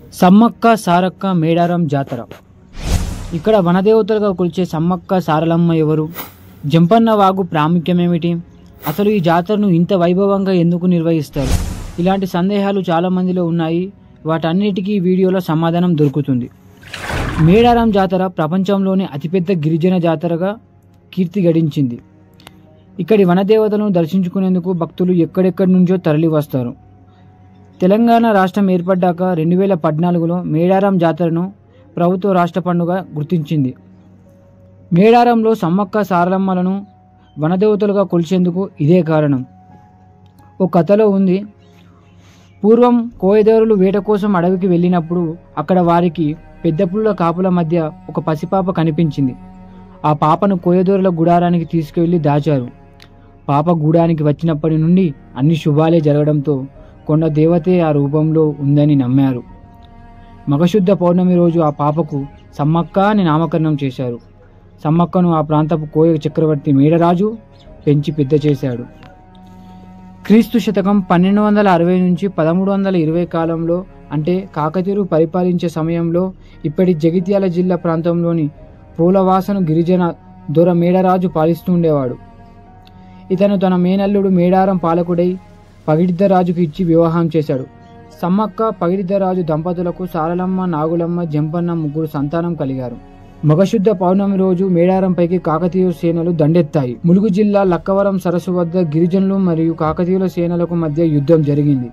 సమ్మక్క సారక్క మేడారం జాతర ఇక్కడ వనదేవతలుగా కొలిచే సమ్మక్క సారలమ్మ ఎవరు జంపన్న వాగు ప్రాముఖ్యం ఏమిటి అసలు ఈ జాతరను ఇంత వైభవంగా ఎందుకు నిర్వహిస్తారు ఇలాంటి సందేహాలు చాలా మందిలో ఉన్నాయి వాటన్నిటికీ ఈ వీడియోలో సమాధానం దొరుకుతుంది మేడారం జాతర ప్రపంచంలోనే అతిపెద్ద గిరిజన జాతరగా కీర్తి గడించింది ఇక్కడి వనదేవతలను దర్శించుకునేందుకు భక్తులు ఎక్కడెక్కడి నుంచో తరలి వస్తారు తెలంగాణ రాష్ట్రం ఏర్పడ్డాక రెండు వేల పద్నాలుగులో మేడారం జాతరను ప్రభుత్వ రాష్ట్ర పండుగ గుర్తించింది మేడారంలో సమ్మక్క సారలమ్మలను వనదేవతలుగా కొలిచేందుకు ఇదే కారణం ఓ కథలో ఉంది పూర్వం కోయదేవులు వేట కోసం అడవికి వెళ్ళినప్పుడు అక్కడ వారికి పెద్ద పుల్ల కాపుల మధ్య ఒక పసిపాప కనిపించింది ఆ పాపను కోయదూరుల గుడారానికి తీసుకువెళ్ళి దాచారు పాప గూడానికి వచ్చినప్పటి నుండి అన్ని శుభాలే జరగడంతో కొండ దేవతే ఆ రూపంలో ఉందని నమ్మారు మగశుద్ధ పౌర్ణమి రోజు ఆ పాపకు సమ్మక్క అని నామకరణం చేశారు సమ్మక్కను ఆ ప్రాంతపు కోయ చక్రవర్తి మేడరాజు పెంచి పెద్ద చేశాడు క్రీస్తు శతకం పన్నెండు వందల అరవై నుంచి పదమూడు వందల ఇరవై కాలంలో అంటే కాకతీరు పరిపాలించే సమయంలో ఇప్పటి జగిత్యాల జిల్లా ప్రాంతంలోని పూలవాసను గిరిజన దొర మేడరాజు పాలిస్తూ ఉండేవాడు ఇతను తన మేనల్లుడు మేడారం పాలకుడై పగిడిద్దరాజుకు ఇచ్చి వివాహం చేశాడు సమ్మక్క పగిడిద్దరాజు దంపతులకు సారలమ్మ నాగులమ్మ జంపన్న ముగ్గురు సంతానం కలిగారు మగశుద్ధ పౌర్ణమి రోజు మేడారంపైకి కాకతీయ సేనలు దండెత్తాయి ములుగు జిల్లా లక్కవరం సరస్సు వద్ద గిరిజనులు మరియు కాకతీయుల సేనలకు మధ్య యుద్ధం జరిగింది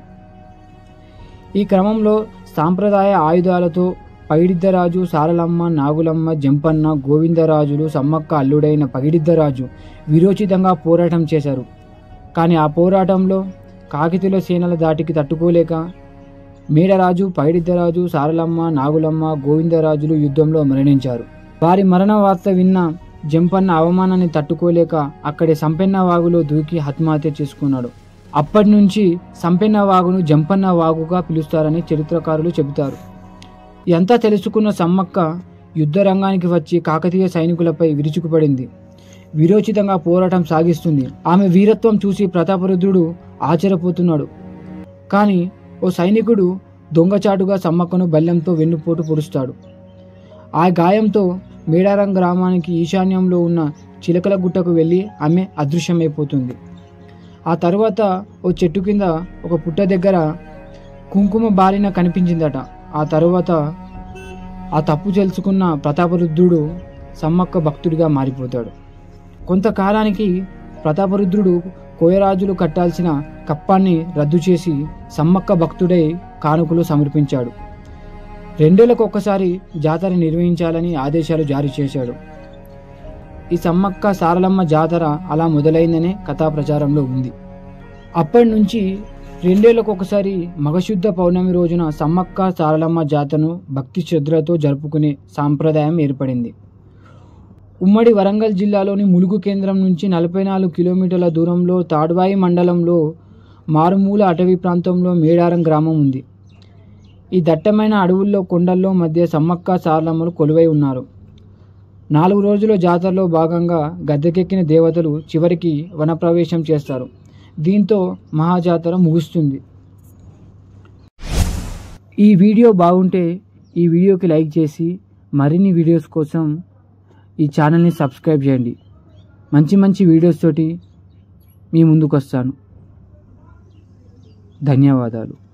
ఈ క్రమంలో సాంప్రదాయ ఆయుధాలతో పగిడిద్దరాజు సారలమ్మ నాగులమ్మ జంపన్న గోవిందరాజులు సమ్మక్క అల్లుడైన పగిడిద్దరాజు విరోచితంగా పోరాటం చేశారు కానీ ఆ పోరాటంలో కాకితీయుల సేనల దాటికి తట్టుకోలేక మేడరాజు పైడిద్దరాజు సారలమ్మ నాగులమ్మ గోవిందరాజులు యుద్ధంలో మరణించారు వారి మరణ వార్త విన్న జంపన్న అవమానాన్ని తట్టుకోలేక అక్కడి సంపెన్న వాగులో దూకి ఆత్మహత్య చేసుకున్నాడు అప్పటి నుంచి సంపెన్న వాగును జంపన్న వాగుగా పిలుస్తారని చరిత్రకారులు చెబుతారు ఎంత తెలుసుకున్న సమ్మక్క యుద్ధ రంగానికి వచ్చి కాకతీయ సైనికులపై విరుచుకుపడింది విరోచితంగా పోరాటం సాగిస్తుంది ఆమె వీరత్వం చూసి ప్రతాపరుద్రుడు ఆశ్చర్యపోతున్నాడు కానీ ఓ సైనికుడు దొంగచాటుగా సమ్మక్కను బల్లెంతో వెన్నుపోటు పొడుస్తాడు ఆ గాయంతో మేడారం గ్రామానికి ఈశాన్యంలో ఉన్న చిలకల గుట్టకు వెళ్ళి ఆమె అదృశ్యమైపోతుంది ఆ తర్వాత ఓ చెట్టు కింద ఒక పుట్ట దగ్గర కుంకుమ బారిన కనిపించిందట ఆ తరువాత ఆ తప్పు తెలుసుకున్న ప్రతాపరుద్రుడు సమ్మక్క భక్తుడిగా మారిపోతాడు కొంతకాలానికి ప్రతాపరుద్రుడు కోయరాజులు కట్టాల్సిన కప్పాన్ని రద్దు చేసి సమ్మక్క భక్తుడై కానుకలు సమర్పించాడు రెండేళ్లకు ఒక్కసారి జాతర నిర్వహించాలని ఆదేశాలు జారీ చేశాడు ఈ సమ్మక్క సారలమ్మ జాతర అలా మొదలైందనే కథా ప్రచారంలో ఉంది అప్పటి నుంచి రెండేళ్లకు ఒకసారి మగశుద్ధ పౌర్ణమి రోజున సమ్మక్క సారలమ్మ జాతరను భక్తి శ్రద్ధలతో జరుపుకునే సాంప్రదాయం ఏర్పడింది ఉమ్మడి వరంగల్ జిల్లాలోని ములుగు కేంద్రం నుంచి నలభై నాలుగు కిలోమీటర్ల దూరంలో తాడ్వాయి మండలంలో మారుమూల అటవీ ప్రాంతంలో మేడారం గ్రామం ఉంది ఈ దట్టమైన అడవుల్లో కొండల్లో మధ్య సమ్మక్క సారలమ్మలు కొలువై ఉన్నారు నాలుగు రోజుల జాతరలో భాగంగా గద్దెకెక్కిన దేవతలు చివరికి వనప్రవేశం చేస్తారు దీంతో మహాజాతర ముగుస్తుంది ఈ వీడియో బాగుంటే ఈ వీడియోకి లైక్ చేసి మరిన్ని వీడియోస్ కోసం ఈ ఛానల్ని సబ్స్క్రైబ్ చేయండి మంచి మంచి వీడియోస్ తోటి మీ ముందుకు వస్తాను ధన్యవాదాలు